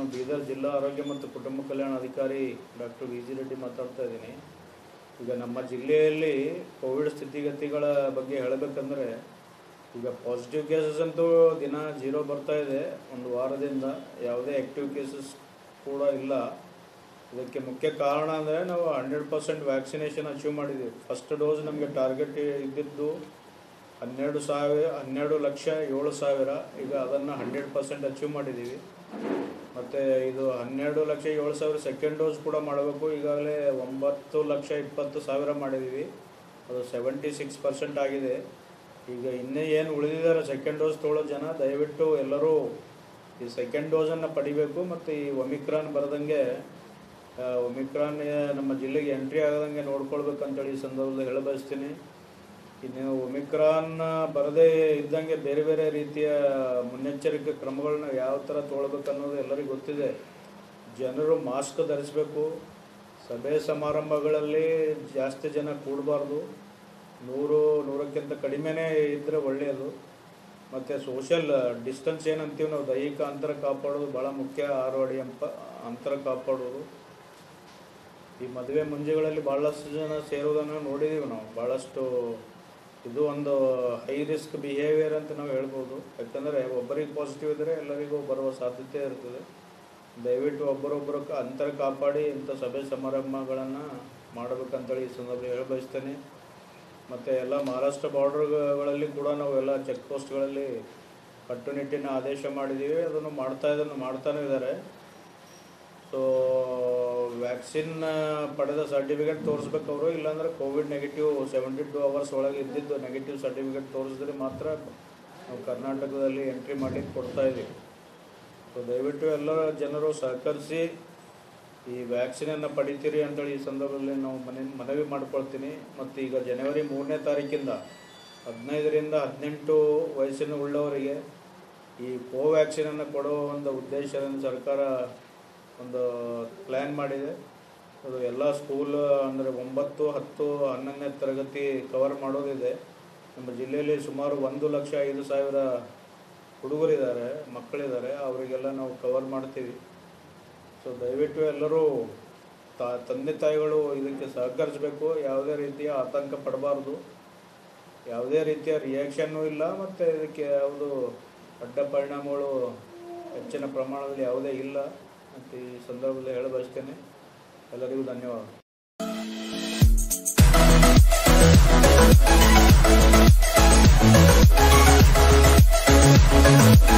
ನಾನು ಬೀದರ್ ಜಿಲ್ಲಾ ಆರೋಗ್ಯ ಮತ್ತು ಕುಟುಂಬ ಕಲ್ಯಾಣ ಅಧಿಕಾರಿ ಡಾಕ್ಟರ್ ವಿ ಜಿ ರೆಡ್ಡಿ ಮಾತಾಡ್ತಾ ಇದ್ದೀನಿ ಈಗ ನಮ್ಮ ಜಿಲ್ಲೆಯಲ್ಲಿ ಕೋವಿಡ್ ಸ್ಥಿತಿಗತಿಗಳ ಬಗ್ಗೆ ಹೇಳಬೇಕಂದ್ರೆ ಈಗ ಪಾಸಿಟಿವ್ ಕೇಸಸ್ ಅಂತೂ ದಿನ ಜೀರೋ ಬರ್ತಾ ಇದೆ ಒಂದು ವಾರದಿಂದ ಯಾವುದೇ ಆ್ಯಕ್ಟಿವ್ ಕೇಸಸ್ ಕೂಡ ಇಲ್ಲ ಇದಕ್ಕೆ ಮುಖ್ಯ ಕಾರಣ ಅಂದರೆ ನಾವು ಹಂಡ್ರೆಡ್ ಪರ್ಸೆಂಟ್ ವ್ಯಾಕ್ಸಿನೇಷನ್ ಅಚೀವ್ ಮಾಡಿದ್ದೀವಿ ಫಸ್ಟ್ ಡೋಸ್ ನಮಗೆ ಟಾರ್ಗೆಟ್ ಇದ್ದಿದ್ದು ಹನ್ನೆರಡು ಸಾವಿರ ಹನ್ನೆರಡು ಲಕ್ಷ ಏಳು ಸಾವಿರ ಈಗ ಅದನ್ನು ಹಂಡ್ರೆಡ್ ಪರ್ಸೆಂಟ್ ಅಚೀವ್ ಮಾಡಿದ್ದೀವಿ ಮತ್ತು ಇದು ಹನ್ನೆರಡು ಲಕ್ಷ ಏಳು ಸಾವಿರ ಸೆಕೆಂಡ್ ಡೋಸ್ ಕೂಡ ಮಾಡಬೇಕು ಈಗಾಗಲೇ ಒಂಬತ್ತು ಲಕ್ಷ ಇಪ್ಪತ್ತು ಸಾವಿರ ಮಾಡಿದ್ದೀವಿ ಅದು ಸೆವೆಂಟಿ ಸಿಕ್ಸ್ ಪರ್ಸೆಂಟ್ ಆಗಿದೆ ಈಗ ಇನ್ನೇ ಏನು ಉಳಿದಿದ್ದಾರೆ ಸೆಕೆಂಡ್ ಡೋಸ್ ತೊಗೊಳ್ಳೋ ಜನ ದಯವಿಟ್ಟು ಎಲ್ಲರೂ ಈ ಸೆಕೆಂಡ್ ಡೋಸನ್ನು ಪಡಿಬೇಕು ಮತ್ತು ಈ ಒಮಿಕ್ರಾನ್ ಬರದಂಗೆ ಆ, ಒಮಿಕ್ರಾನ್ ನಮ್ಮ ಜಿಲ್ಲೆಗೆ ಎಂಟ್ರಿ ಆಗದಂಗೆ ನೋಡ್ಕೊಳ್ಬೇಕಂತೇಳಿ ಈ ಸಂದರ್ಭದಲ್ಲಿ ಹೇಳ ಬಯಸ್ತೀನಿ ಇನ್ನು ಒಮಿಕ್ರಾನ್ ಬರದೇ ಇದ್ದಂಗೆ ಬೇರೆ ಬೇರೆ ರೀತಿಯ ಮುನ್ನೆಚ್ಚರಿಕೆ ಕ್ರಮಗಳನ್ನ ಯಾವ ಥರ ತೊಗೊಳ್ಬೇಕು ಅನ್ನೋದು ಎಲ್ಲರಿಗೂ ಗೊತ್ತಿದೆ ಜನರು ಮಾಸ್ಕ್ ಧರಿಸಬೇಕು ಸಭೆ ಸಮಾರಂಭಗಳಲ್ಲಿ ಜಾಸ್ತಿ ಜನ ಕೂಡಬಾರ್ದು ನೂರು ನೂರಕ್ಕಿಂತ ಕಡಿಮೆನೇ ಇದ್ದರೆ ಒಳ್ಳೆಯದು ಮತ್ತು ಸೋಷಿಯಲ್ ಡಿಸ್ಟೆನ್ಸ್ ಏನಂತೀವಿ ನಾವು ದೈಹಿಕ ಅಂತರ ಕಾಪಾಡೋದು ಭಾಳ ಮುಖ್ಯ ಆರು ಅಡಿ ಅಂಪ ಅಂತರ ಕಾಪಾಡೋದು ಈ ಮದುವೆ ಮುಂಜೆಗಳಲ್ಲಿ ಭಾಳಷ್ಟು ಜನ ಸೇರೋದನ್ನು ನೋಡಿದ್ದೀವಿ ನಾವು ಭಾಳಷ್ಟು ಇದು ಒಂದು ಹೈ ರಿಸ್ಕ್ ಬಿಹೇವಿಯರ್ ಅಂತ ನಾವು ಹೇಳ್ಬೋದು ಯಾಕಂದರೆ ಒಬ್ಬರಿಗೆ ಪಾಸಿಟಿವ್ ಇದ್ದರೆ ಎಲ್ಲರಿಗೂ ಬರುವ ಸಾಧ್ಯತೆ ಇರ್ತದೆ ದಯವಿಟ್ಟು ಒಬ್ಬರೊಬ್ಬರು ಕ- ಅಂತರ ಕಾಪಾಡಿ ಇಂಥ ಸಭೆ ಸಮಾರಂಭಗಳನ್ನು ಮಾಡಬೇಕಂತೇಳಿ ಈ ಸಂದರ್ಭದಲ್ಲಿ ಹೇಳ ಬಯಸ್ತೇನೆ ಮತ್ತು ಎಲ್ಲ ಮಹಾರಾಷ್ಟ್ರ ಬಾರ್ಡರ್ಗಳಲ್ಲಿ ಕೂಡ ನಾವು ಎಲ್ಲ ಚೆಕ್ ಪೋಸ್ಟ್ಗಳಲ್ಲಿ ಕಟ್ಟುನಿಟ್ಟಿನ ಆದೇಶ ಮಾಡಿದ್ದೀವಿ ಅದನ್ನು ಮಾಡ್ತಾ ಇದನ್ನು ಮಾಡ್ತಾನೆ ಇದ್ದಾರೆ ಸೊ ವ್ಯಾಕ್ಸಿನ್ ಪಡೆದ ಸರ್ಟಿಫಿಕೇಟ್ ತೋರಿಸ್ಬೇಕು ಅವರು ಇಲ್ಲಾಂದ್ರೆ covid negative seventy two hours ಒಳಗೆ ಇದ್ದಿದ್ದು ನೆಗೆಟಿವ್ ಸರ್ಟಿಫಿಕೇಟ್ ತೋರಿಸಿದ್ರೆ ಮಾತ್ರ ನಾವು ಕರ್ನಾಟಕದಲ್ಲಿ ಎಂಟ್ರಿ ಮಾಡಲಿಕ್ಕೆ ಕೊಡ್ತಾ ಇದ್ದೀವಿ ಸೊ ದಯವಿಟ್ಟು ಎಲ್ಲ ಜನರು ಸಹಕರಿಸಿ ಈ ವ್ಯಾಕ್ಸಿನನ್ನು ಪಡಿತೀರಿ ಅಂತೇಳಿ ಈ ಸಂದರ್ಭದಲ್ಲಿ ನಾವು ಮನೆ ಮನವಿ ಮಾಡ್ಕೊಳ್ತೀನಿ ಮತ್ತು ಈಗ ಜನವರಿ ಮೂರನೇ ತಾರೀಕಿಂದ ಹದಿನೈದರಿಂದ ಹದಿನೆಂಟು ವಯಸ್ಸಿನ ಉಳ್ಳವರಿಗೆ ಈ ಕೋವ್ಯಾಕ್ಸಿನನ್ನು ಕೊಡೋ ಒಂದು ಉದ್ದೇಶದಿಂದ ಸರ್ಕಾರ ಒಂದು ಪ್ಲ್ಯಾನ್ ಮಾಡಿದೆ ಅದು ಎಲ್ಲ ಸ್ಕೂಲ್ ಅಂದರೆ ಒಂಬತ್ತು ಹತ್ತು ಹನ್ನೊಂದನೇ ತರಗತಿ ಕವರ್ ಮಾಡೋದಿದೆ ನಮ್ಮ ಜಿಲ್ಲೆಯಲ್ಲಿ ಸುಮಾರು ಒಂದು ಲಕ್ಷ ಐದು ಸಾವಿರ ಹುಡುಗರಿದ್ದಾರೆ ಮಕ್ಕಳಿದ್ದಾರೆ ಅವರಿಗೆಲ್ಲ ನಾವು ಕವರ್ ಮಾಡ್ತೀವಿ ಸೊ ದಯವಿಟ್ಟು ಎಲ್ಲರೂ ತಾ ತಂದೆ ತಾಯಿಗಳು ಇದಕ್ಕೆ ಸಹಕರಿಸಬೇಕು ಯಾವುದೇ ರೀತಿಯ ಆತಂಕ ಪಡಬಾರ್ದು ಯಾವುದೇ ರೀತಿಯ ರಿಯಾಕ್ಷನ್ನೂ ಇಲ್ಲ ಮತ್ತು ಇದಕ್ಕೆ ಯಾವುದು ಅಡ್ಡ ಪರಿಣಾಮಗಳು ಹೆಚ್ಚಿನ ಪ್ರಮಾಣದಲ್ಲಿ ಯಾವುದೇ ಇಲ್ಲ ಅಂತ ಈ ಸಂದರ್ಭದಲ್ಲಿ ಹೇಳ ಬಯಸ್ತೇನೆ ಎಲ್ಲರಿಗೂ ಧನ್ಯವಾದ